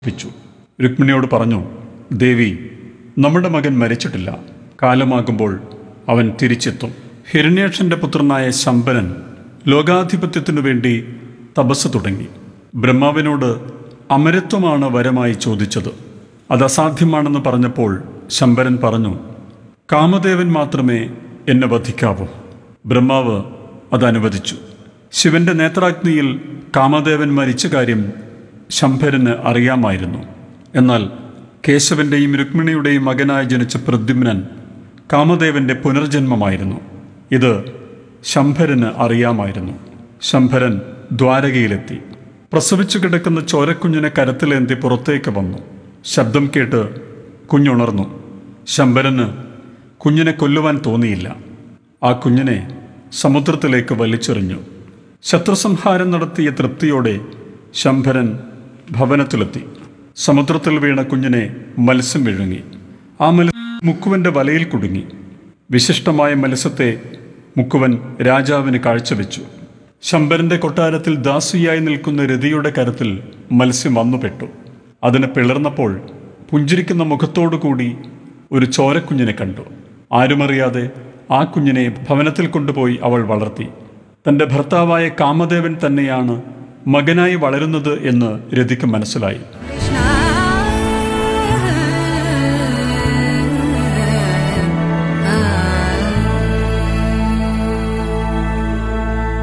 പ്പിച്ചു രുക്മിണിയോട് പറഞ്ഞു ദേവി നമ്മുടെ മകൻ മരിച്ചിട്ടില്ല കാലമാകുമ്പോൾ അവൻ തിരിച്ചെത്തും ഹിരണ്യാക്ഷന്റെ പുത്രനായ ശമ്പരൻ ലോകാധിപത്യത്തിനു വേണ്ടി തപസ് തുടങ്ങി ബ്രഹ്മാവിനോട് അമരത്വമാണ് വരമായി ചോദിച്ചത് അത് അസാധ്യമാണെന്ന് പറഞ്ഞപ്പോൾ ശമ്പരൻ പറഞ്ഞു കാമദേവൻ മാത്രമേ എന്നെ വധിക്കാവൂ ബ്രഹ്മാവ് അത് അനുവദിച്ചു ശിവന്റെ നേത്രാഗ്നിയിൽ കാമദേവൻ മരിച്ച കാര്യം ശംഭരന് അറിയാമായിരുന്നു എന്നാൽ കേശവന്റെയും രുക്മിണിയുടെയും മകനായി ജനിച്ച പ്രദ്യുമ്നൻ കാമദേവന്റെ പുനർജന്മമായിരുന്നു ഇത് ശംഭരന് അറിയാമായിരുന്നു ശംഭരൻ ദ്വാരകയിലെത്തി പ്രസവിച്ചു കിടക്കുന്ന ചോരക്കുഞ്ഞിനെ കരത്തിലേന്തി പുറത്തേക്ക് വന്നു ശബ്ദം കേട്ട് കുഞ്ഞുണർന്നു ശംഭരന് കുഞ്ഞിനെ കൊല്ലുവാൻ തോന്നിയില്ല ആ കുഞ്ഞിനെ സമുദ്രത്തിലേക്ക് വലിച്ചെറിഞ്ഞു ശത്രുസംഹാരം നടത്തിയ തൃപ്തിയോടെ ശംഭരൻ ഭവനത്തിലെത്തി സമുദ്രത്തിൽ വീണ കുഞ്ഞിനെ മത്സ്യം വിഴുങ്ങി ആ മത്സ്യം മുക്കുവന്റെ വലയിൽ കുടുങ്ങി വിശിഷ്ടമായ മത്സ്യത്തെ മുക്കുവൻ രാജാവിന് കാഴ്ചവെച്ചു ശംഭരന്റെ കൊട്ടാരത്തിൽ ദാസിയായി നിൽക്കുന്ന രതിയുടെ കരത്തിൽ മത്സ്യം വന്നുപെട്ടു അതിനെ പിളർന്നപ്പോൾ പുഞ്ചിരിക്കുന്ന മുഖത്തോടുകൂടി ഒരു ചോരക്കുഞ്ഞിനെ കണ്ടു ആരുമറിയാതെ ആ കുഞ്ഞിനെ ഭവനത്തിൽ കൊണ്ടുപോയി അവൾ വളർത്തി തൻ്റെ ഭർത്താവായ കാമദേവൻ തന്നെയാണ് മകനായി വളരുന്നത് എന്ന് രതിക്ക് മനസ്സിലായി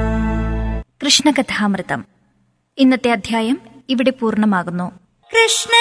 കൃഷ്ണകഥാമൃതം ഇന്നത്തെ അധ്യായം ഇവിടെ പൂർണ്ണമാകുന്നു കൃഷ്ണ